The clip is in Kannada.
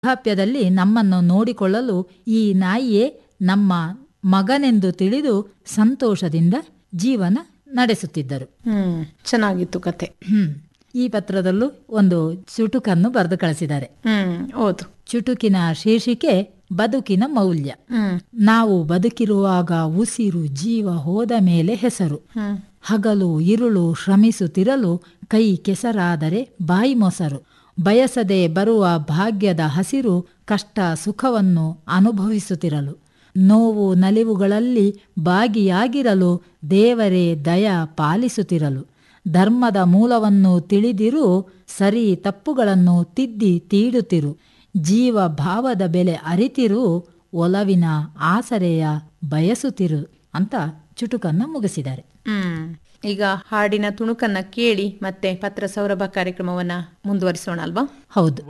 ವೃದ್ಧಾಪ್ಯದಲ್ಲಿ ನಮ್ಮನ್ನು ನೋಡಿಕೊಳ್ಳಲು ಈ ನಾಯಿಯೇ ನಮ್ಮ ಮಗನೆಂದು ತಿಳಿದು ಸಂತೋಷದಿಂದ ಜೀವನ ನಡೆಸುತ್ತಿದ್ದರು ಹ್ಮ್ ಚೆನ್ನಾಗಿತ್ತು ಕತೆ ಹ್ಮ್ ಈ ಪತ್ರದಲ್ಲೂ ಒಂದು ಚುಟುಕನ್ನು ಬರೆದು ಕಳಿಸಿದ್ದಾರೆ ಹ್ಮ್ ಓದು ಚುಟುಕಿನ ಶೀರ್ಷಿಕೆ ಬದುಕಿನ ಮೌಲ್ಯ ಹ್ಮ್ ನಾವು ಬದುಕಿರುವಾಗ ಉಸಿರು ಜೀವ ಹೋದ ಮೇಲೆ ಹೆಸರು ಹ್ಮ್ ಹಗಲು ಇರುಳು ಶ್ರಮಿಸುತ್ತಿರಲು ಕೈ ಕೆಸರಾದರೆ ಬಾಯಿ ಮೊಸರು ಬಯಸದೆ ಬರುವ ಭಾಗ್ಯದ ಹಸಿರು ಕಷ್ಟ ಸುಖವನ್ನು ಅನುಭವಿಸುತ್ತಿರಲು ನೋವು ನಲಿವುಗಳಲ್ಲಿ ಭಾಗಿಯಾಗಿರಲು ದೇವರೇ ದಯ ಪಾಲಿಸುತ್ತಿರಲು ಧರ್ಮದ ಮೂಲವನ್ನು ತಿಳಿದಿರು ಸರಿ ತಪ್ಪುಗಳನ್ನು ತಿದ್ದಿ ತೀಡುತ್ತಿರು ಜೀವ ಭಾವದ ಬೆಲೆ ಅರಿತಿರು ಒಲವಿನ ಆಸರೆಯ ಬಯಸುತ್ತಿರು ಅಂತ ಚುಟುಕನ್ನು ಮುಗಿಸಿದ್ದಾರೆ ಹ್ಮ್ ಈಗ ಹಾಡಿನ ತುಣುಕನ್ನ ಕೇಳಿ ಮತ್ತೆ ಪತ್ರ ಸೌರಭ ಕಾರ್ಯಕ್ರಮವನ್ನ ಮುಂದುವರಿಸೋಣ ಅಲ್ವಾ ಹೌದು